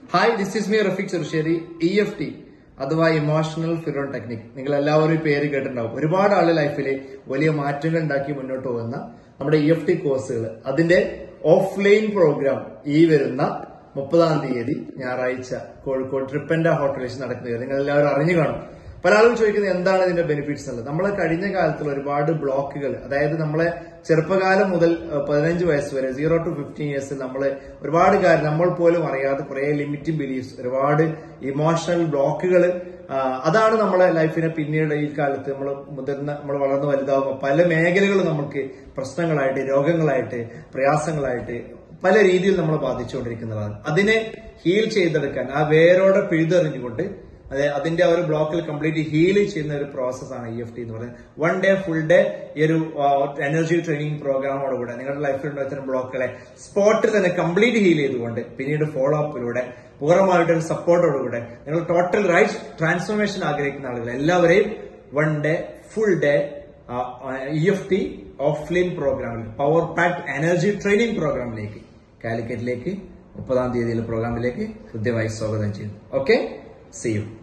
hi this is me Rafeeq Cherussery E F T അഥവാ emotional freedom technique നിങ്ങൾ എല്ലാവരും ഈ പേര് കേട്ടിട്ടുണ്ടാവും ഒരുപാട് ആള് ലൈഫിൽ വലിയ മാറ്റങ്ങൾ ഉണ്ടാക്കി മുന്നോട്ട് പോകുന്ന നമ്മുടെ ഇ എഫ് ടി കോഴ്സുകൾ അതിന്റെ ഓഫ്ലൈൻ പ്രോഗ്രാം ഈ വരുന്ന മുപ്പതാം തീയതി ഞായറാഴ്ച കോഴിക്കോട് ട്രിപ്പൻഡ ഹോട്ടലിൽ വെച്ച് നടക്കുന്നത് നിങ്ങൾ എല്ലാവരും അറിഞ്ഞു കാണും പല ആളും ചോദിക്കുന്നത് എന്താണ് ഇതിന്റെ ബെനിഫിറ്റ്സ് എന്നുള്ളത് നമ്മളെ കഴിഞ്ഞ കാലത്തിൽ ഒരുപാട് ബ്ലോക്കുകൾ അതായത് നമ്മളെ ചെറുപ്പകാലം മുതൽ ഏഹ്, പതിനഞ്ച് വയസ്സ് വരെ സീറോ ടു ഫിഫ്റ്റീൻ ഇയേഴ്സിൽ നമ്മൾ ഒരുപാട് കാര്യം നമ്മൾ പോലും അറിയാതെ കുറെ ലിമിറ്റിംഗ് ബിലീഫ്സ് ഒരുപാട് ഇമോഷണൽ ബ്ലോക്കുകൾ അതാണ് നമ്മളെ ലൈഫിനെ പിന്നീട് ഈ കാലത്ത് നമ്മൾ മുതിർന്ന നമ്മൾ വളർന്ന് വലുതാകുമ്പോൾ പല മേഖലകളും നമുക്ക് പ്രശ്നങ്ങളായിട്ട് രോഗങ്ങളായിട്ട് പ്രയാസങ്ങളായിട്ട് പല രീതിയിൽ നമ്മൾ ബാധിച്ചുകൊണ്ടിരിക്കുന്നതാണ് അതിനെ ഹീൽ ചെയ്തെടുക്കാൻ ആ വേരോടെ പിഴുതെറിഞ്ഞുകൊണ്ട് അതെ അതിന്റെ ആ ഒരു ബ്ലോക്കിൽ കംപ്ലീറ്റ് ഹീൽ ചെയ്യുന്ന ഒരു പ്രോസസ്സാണ് ഇ എഫ് ടി എന്ന് പറയുന്നത് വൺ ഡേ ഫുൾ ഡേ ഈ ഒരു എനർജി ട്രെയിനിങ് പ്രോഗ്രാമോടുകൂടെ നിങ്ങളുടെ ലൈഫിൽ ഉണ്ടാകുന്ന ബ്ലോക്കുകളെ സ്പോട്ടിൽ തന്നെ കംപ്ലീറ്റ് ഹീൽ ചെയ്തുകൊണ്ട് പിന്നീട് ഫോളോ അപ്പിലൂടെ പൂർണ്ണമായിട്ട് ഒരു സപ്പോർട്ടോടുകൂടെ നിങ്ങൾ ടോട്ടൽ റൈറ്റ് ട്രാൻസ്ഫോർമേഷൻ ആഗ്രഹിക്കുന്ന ആളുകൾ എല്ലാവരെയും one day full day E F T offline പ്രോഗ്രാമിൽ പവർ പാക്ട് എനർജി ട്രെയിനിങ് പ്രോഗ്രാമിലേക്ക് കാലിക്കറ്റിലേക്ക് മുപ്പതാം തീയതിയിലെ പ്രോഗ്രാമിലേക്ക് ഹൃദ്യമായി സ്വാഗതം ചെയ്യുന്നു ഓക്കെ സി യു